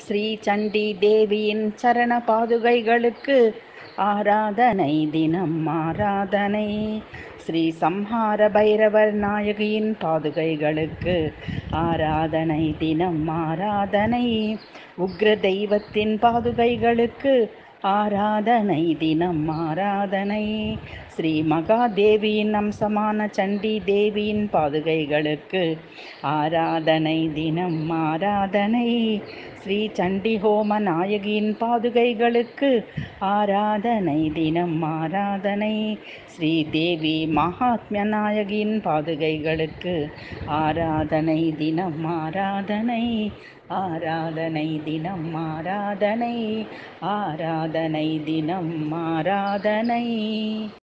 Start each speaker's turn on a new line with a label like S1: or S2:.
S1: ஸ்ரீ சண்டி தேவியின் சரண பாதுகைகளுக்கு ஆராதனை தினம் ஆராதனை ஸ்ரீ சம்ஹார பைரவர் நாயகியின் பாதுகைகளுக்கு ஆராதனை தினம் ஆராதனை உக்ர தெய்வத்தின் பாதுகைகளுக்கு ஆராதனை தினம் ஆராதனை ஸ்ரீ மகாதேவியின் அம்சமான சண்டி தேவியின் பாதுகைகளுக்கு ஆராதனை தினம் ஆராதனை ஸ்ரீ சண்டி ஹோம நாயகியின் பாதுகைகளுக்கு ஆராதனை தினம் ஆராதனை ஸ்ரீ தேவி மகாத்மிய நாயகியின் பாதுகைகளுக்கு ஆராதனை தினம் ஆராதனை ஆராதனை தினம் ஆராதனை ஆராதனை தினம் ஆராதனை